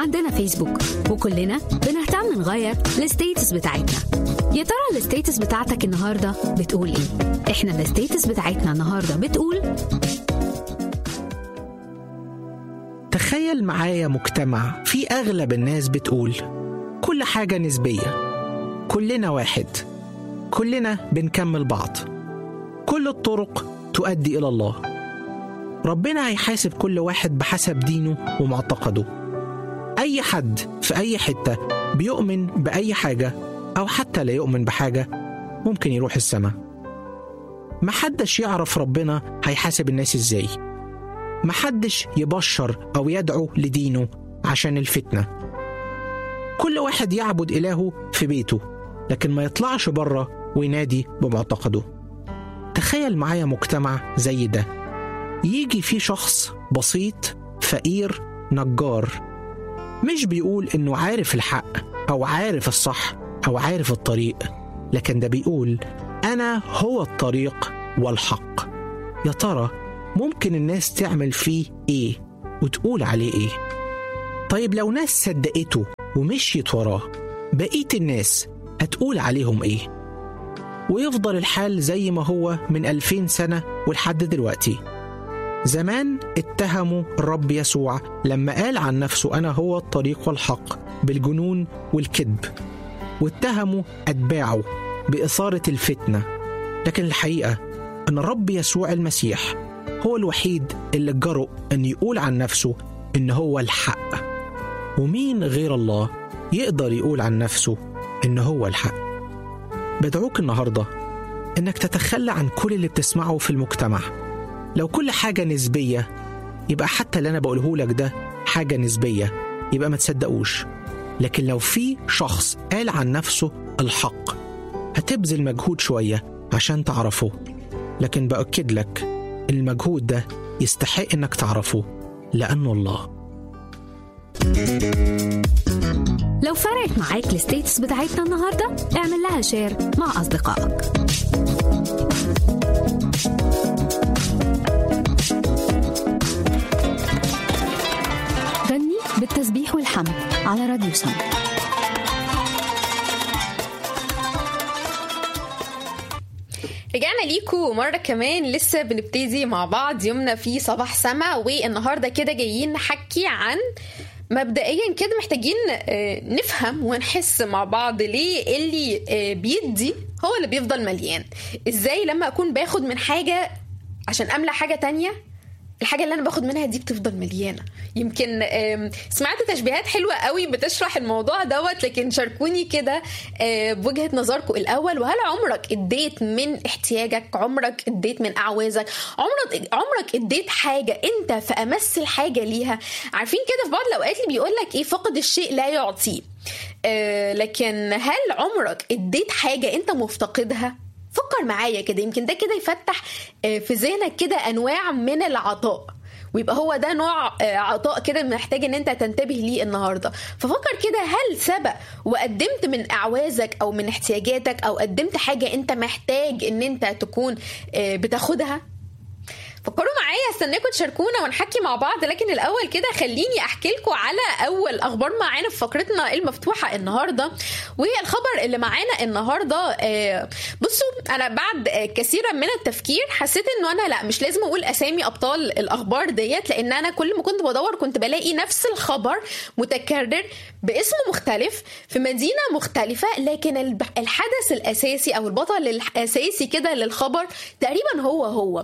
عندنا فيسبوك وكلنا بنهتم نغير الستيتس بتاعتنا يا ترى الستيتس بتاعتك النهارده بتقول ايه احنا الستيتس بتاعتنا النهارده بتقول تخيل معايا مجتمع فيه أغلب الناس بتقول كل حاجة نسبية كلنا واحد كلنا بنكمل بعض كل الطرق تؤدي إلى الله ربنا هيحاسب كل واحد بحسب دينه ومعتقده أي حد في أي حتة بيؤمن بأي حاجة أو حتى لا يؤمن بحاجة ممكن يروح السماء محدش يعرف ربنا هيحاسب الناس إزاي محدش يبشر أو يدعو لدينه عشان الفتنة كل واحد يعبد إلهه في بيته لكن ما يطلعش بره وينادي بمعتقده تخيل معايا مجتمع زي ده يجي فيه شخص بسيط فقير نجار مش بيقول إنه عارف الحق أو عارف الصح أو عارف الطريق لكن ده بيقول أنا هو الطريق والحق يا ترى ممكن الناس تعمل فيه إيه وتقول عليه إيه طيب لو ناس صدقته ومشيت وراه بقية الناس هتقول عليهم إيه ويفضل الحال زي ما هو من ألفين سنة ولحد دلوقتي زمان اتهموا الرب يسوع لما قال عن نفسه أنا هو الطريق والحق بالجنون والكذب واتهموا أتباعه بإثارة الفتنة لكن الحقيقة أن الرب يسوع المسيح هو الوحيد اللي جرؤ أن يقول عن نفسه إن هو الحق ومين غير الله يقدر يقول عن نفسه إن هو الحق بدعوك النهاردة إنك تتخلى عن كل اللي بتسمعه في المجتمع لو كل حاجة نسبية يبقى حتى اللي أنا بقوله لك ده حاجة نسبية يبقى ما تصدقوش لكن لو في شخص قال عن نفسه الحق هتبذل مجهود شوية عشان تعرفه لكن بأكد لك المجهود ده يستحق إنك تعرفه لأنه الله لو فرقت معاك الستيتس بتاعتنا النهارده اعمل لها شير مع اصدقائك غني بالتسبيح والحمد على راديو سم رجعنا ليكم مرة كمان لسه بنبتدي مع بعض يومنا في صباح سما والنهاردة كده جايين نحكي عن مبدئيا كده محتاجين آه، نفهم ونحس مع بعض ليه اللي آه، بيدي هو اللي بيفضل مليان ازاي لما اكون باخد من حاجة عشان املى حاجة تانية الحاجه اللي انا باخد منها دي بتفضل مليانه يمكن آم، سمعت تشبيهات حلوه قوي بتشرح الموضوع دوت لكن شاركوني كده آه، بوجهه نظركم الاول وهل عمرك اديت من احتياجك عمرك اديت من اعوازك عمرك عمرك اديت حاجه انت في امس الحاجه ليها عارفين كده في بعض الاوقات اللي بيقول لك ايه فقد الشيء لا يعطيه آه، لكن هل عمرك اديت حاجه انت مفتقدها فكر معايا كده يمكن ده كده يفتح آه، في ذهنك كده انواع من العطاء ويبقى هو ده نوع آه، عطاء كده محتاج ان انت تنتبه ليه النهارده ففكر كده هل سبق وقدمت من اعوازك او من احتياجاتك او قدمت حاجه انت محتاج ان انت تكون آه، بتاخدها فكروا معايا استناكم تشاركونا ونحكي مع بعض لكن الاول كده خليني احكي لكم على اول اخبار معانا في فقرتنا المفتوحه النهارده وهي الخبر اللي معانا النهارده آه، بصوا انا بعد آه، كثيرا من التفكير حسيت انه انا لا مش لازم اقول اسامي ابطال الاخبار ديت لان انا كل ما كنت بدور كنت بلاقي نفس الخبر متكرر باسم مختلف في مدينه مختلفه لكن الب- الحدث الاساسي او البطل الاساسي كده للخبر تقريبا هو هو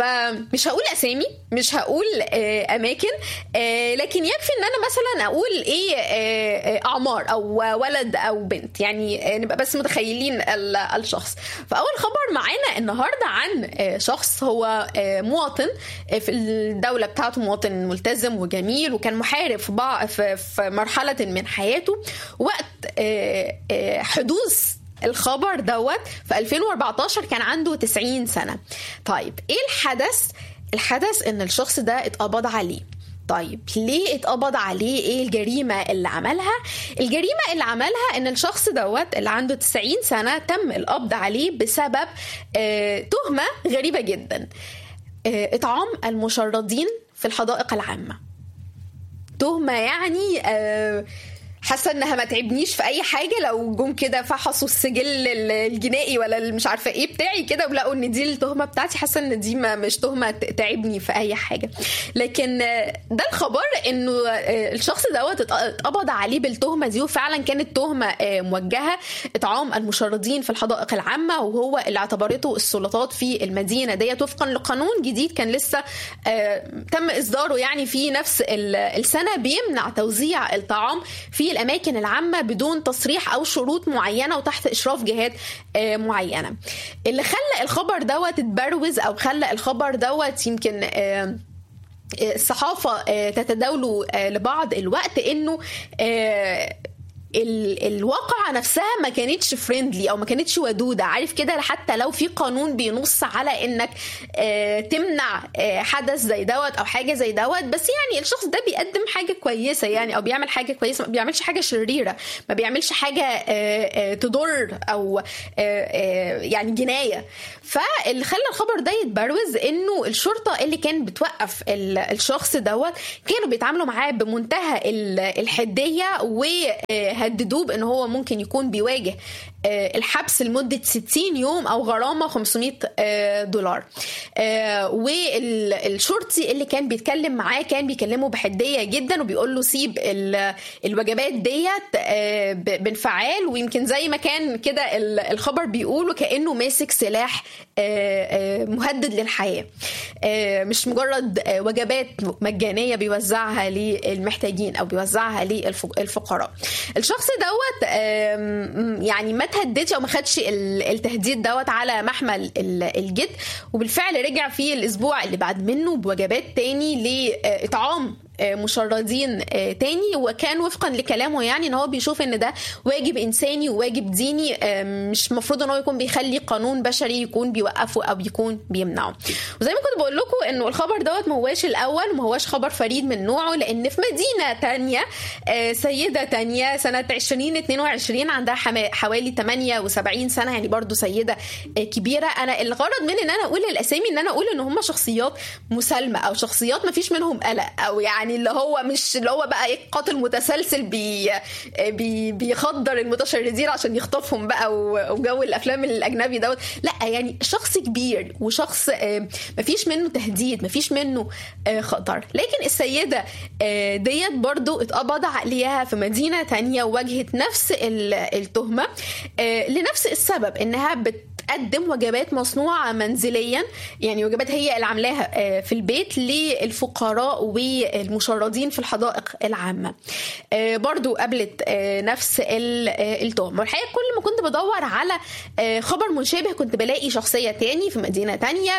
فمش هقول اسامي مش هقول آه، اماكن آه، لكن يكفي ان انا مثلا اقول ايه آه، آه، اعمار او ولد او بنت يعني آه، نبقى بس متخيلين ال- الشخص فاول خبر معانا النهارده عن آه، شخص هو آه، مواطن آه، في الدوله بتاعته مواطن ملتزم وجميل وكان محارب في بع- في في مرحله من حياته وقت آه، آه، حدوث الخبر دوت في 2014 كان عنده 90 سنة طيب ايه الحدث الحدث ان الشخص ده اتقبض عليه طيب ليه اتقبض عليه ايه الجريمة اللي عملها الجريمة اللي عملها ان الشخص دوت اللي عنده 90 سنة تم القبض عليه بسبب آه تهمة غريبة جدا آه اطعام المشردين في الحدائق العامة تهمه يعني آه حاسه انها ما تعبنيش في اي حاجه لو جم كده فحصوا السجل الجنائي ولا مش عارفه ايه بتاعي كده ولقوا ان دي التهمه بتاعتي حاسه ان دي ما مش تهمه تعبني في اي حاجه لكن ده الخبر انه الشخص دوت اتقبض عليه بالتهمه دي وفعلا كانت تهمه موجهه اطعام المشردين في الحدائق العامه وهو اللي اعتبرته السلطات في المدينه ديت وفقا لقانون جديد كان لسه تم اصداره يعني في نفس السنه بيمنع توزيع الطعام في الاماكن العامه بدون تصريح او شروط معينه وتحت اشراف جهات معينه اللي خلى الخبر دوت اتبروز او خلى الخبر دوت يمكن الصحافه تتداوله لبعض الوقت انه الواقعة نفسها ما كانتش فريندلي او ما كانتش ودودة عارف كده حتى لو في قانون بينص على انك تمنع حدث زي دوت او حاجة زي دوت بس يعني الشخص ده بيقدم حاجة كويسة يعني او بيعمل حاجة كويسة ما بيعملش حاجة شريرة ما بيعملش حاجة تضر او يعني جناية فاللي خلى الخبر ده يتبروز انه الشرطة اللي كانت بتوقف الشخص دوت كانوا بيتعاملوا معاه بمنتهى الحدية و هددوه بان هو ممكن يكون بيواجه الحبس لمدة 60 يوم أو غرامة 500 دولار والشرطي اللي كان بيتكلم معاه كان بيكلمه بحدية جدا وبيقول له سيب الوجبات ديت بانفعال ويمكن زي ما كان كده الخبر بيقوله كأنه ماسك سلاح مهدد للحياة مش مجرد وجبات مجانية بيوزعها للمحتاجين أو بيوزعها للفقراء الشخص دوت يعني ما تهددش او ما خدش التهديد دوت على محمل الجد وبالفعل رجع في الاسبوع اللي بعد منه بوجبات تاني لاطعام مشردين تاني وكان وفقا لكلامه يعني ان هو بيشوف ان ده واجب انساني وواجب ديني مش المفروض ان هو يكون بيخلي قانون بشري يكون بيوقفه او يكون بيمنعه وزي ما كنت بقول لكم انه الخبر دوت ما هواش الاول وما هواش خبر فريد من نوعه لان في مدينه تانية سيده تانية سنه 2022 عندها حوالي 78 سنه يعني برضو سيده كبيره انا الغرض من ان انا اقول الاسامي ان انا اقول ان هم شخصيات مسالمه او شخصيات ما فيش منهم قلق او يعني اللي هو مش اللي هو بقى قاتل متسلسل بي بي بيخدر المتشردين عشان يخطفهم بقى وجو الافلام الاجنبي دوت لا يعني شخص كبير وشخص ما فيش منه تهديد ما فيش منه خطر لكن السيده ديت برضو اتقبض عليها في مدينه تانية وواجهت نفس التهمه لنفس السبب انها بت بتقدم وجبات مصنوعة منزليا يعني وجبات هي اللي عاملاها في البيت للفقراء والمشردين في الحدائق العامة برضو قابلت نفس التهمة والحقيقة كل ما كنت بدور على خبر مشابه كنت بلاقي شخصية تاني في مدينة تانية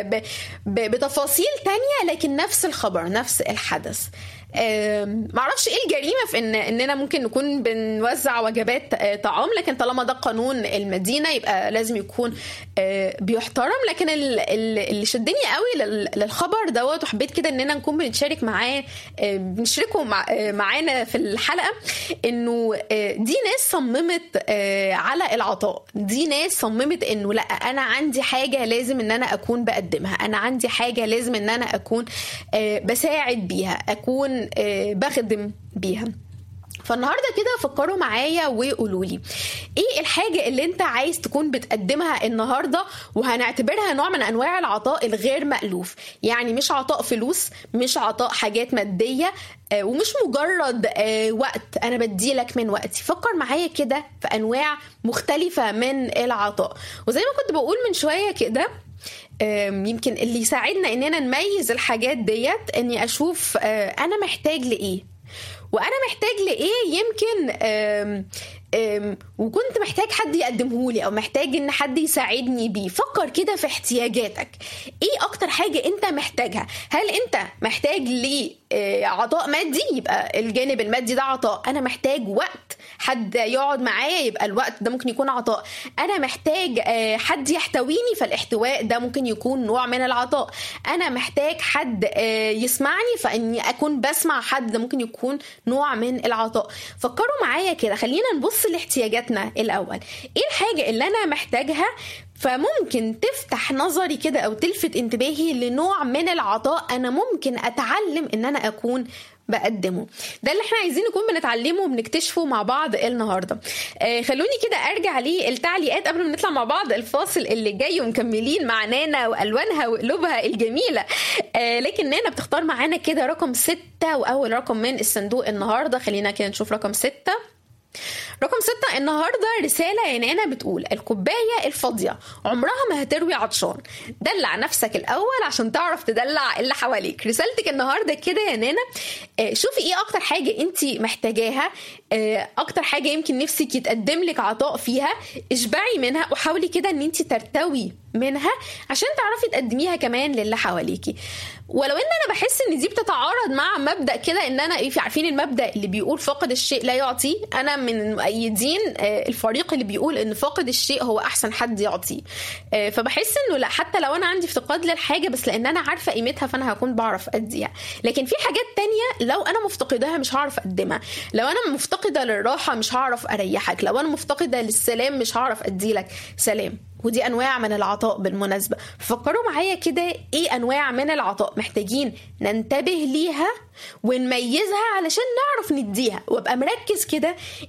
بتفاصيل تانية لكن نفس الخبر نفس الحدث معرفش ايه الجريمه في ان اننا ممكن نكون بنوزع وجبات طعام لكن طالما ده قانون المدينه يبقى لازم يكون بيحترم لكن اللي شدني قوي للخبر دوت وحبيت كده اننا نكون بنتشارك معاه بنشاركه معانا في الحلقه انه دي ناس صممت على العطاء دي ناس صممت انه لا انا عندي حاجه لازم ان انا اكون بقدمها انا عندي حاجه لازم ان انا اكون بساعد بيها اكون بخدم بيها فالنهارده كده فكروا معايا وقولوا لي ايه الحاجه اللي انت عايز تكون بتقدمها النهارده وهنعتبرها نوع من انواع العطاء الغير مألوف يعني مش عطاء فلوس مش عطاء حاجات ماديه ومش مجرد وقت انا بديلك من وقتي فكر معايا كده في انواع مختلفه من العطاء وزي ما كنت بقول من شويه كده يمكن اللي يساعدنا اننا نميز الحاجات ديت اني اشوف انا محتاج لايه وانا محتاج لايه يمكن أم أم وكنت محتاج حد يقدمه لي او محتاج ان حد يساعدني بيه فكر كده في احتياجاتك ايه اكتر حاجه انت محتاجها هل انت محتاج لعطاء مادي يبقى الجانب المادي ده عطاء انا محتاج وقت حد يقعد معايا يبقى الوقت ده ممكن يكون عطاء انا محتاج حد يحتويني فالاحتواء ده ممكن يكون نوع من العطاء انا محتاج حد يسمعني فاني اكون بسمع حد ده ممكن يكون نوع من العطاء فكروا معايا كده خلينا نبص لاحتياجاتنا الاول ايه الحاجه اللي انا محتاجها فممكن تفتح نظري كده او تلفت انتباهي لنوع من العطاء انا ممكن اتعلم ان انا اكون بقدمه ده اللي احنا عايزين نكون بنتعلمه وبنكتشفه مع بعض النهارده آه خلوني كده ارجع للتعليقات قبل ما نطلع مع بعض الفاصل اللي جاي ومكملين مع نانا والوانها وقلوبها الجميله آه لكن نانا بتختار معانا كده رقم ستة واول رقم من الصندوق النهارده خلينا كده نشوف رقم ستة رقم ستة النهاردة رسالة يا نانا بتقول الكوباية الفاضية عمرها ما هتروي عطشان دلع نفسك الأول عشان تعرف تدلع اللي حواليك رسالتك النهاردة كده يا نانا آه شوفي ايه أكتر حاجة انت محتاجاها آه أكتر حاجة يمكن نفسك يتقدم لك عطاء فيها اشبعي منها وحاولي كده ان انت ترتوي منها عشان تعرفي تقدميها كمان للي حواليكي ولو ان انا بحس ان دي بتتعارض مع مبدا كده ان انا ايه عارفين المبدا اللي بيقول فاقد الشيء لا يعطي انا من المؤيدين الفريق اللي بيقول ان فاقد الشيء هو احسن حد يعطيه فبحس انه لا حتى لو انا عندي افتقاد للحاجه بس لان انا عارفه قيمتها فانا هكون بعرف اديها لكن في حاجات تانية لو انا مفتقداها مش هعرف اقدمها لو انا مفتقده للراحه مش هعرف اريحك لو انا مفتقده للسلام مش هعرف اديلك سلام ودي انواع من العطاء بالمناسبه فكروا معايا كده ايه انواع من العطاء محتاجين ننتبه ليها ونميزها علشان نعرف نديها وابقى مركز كده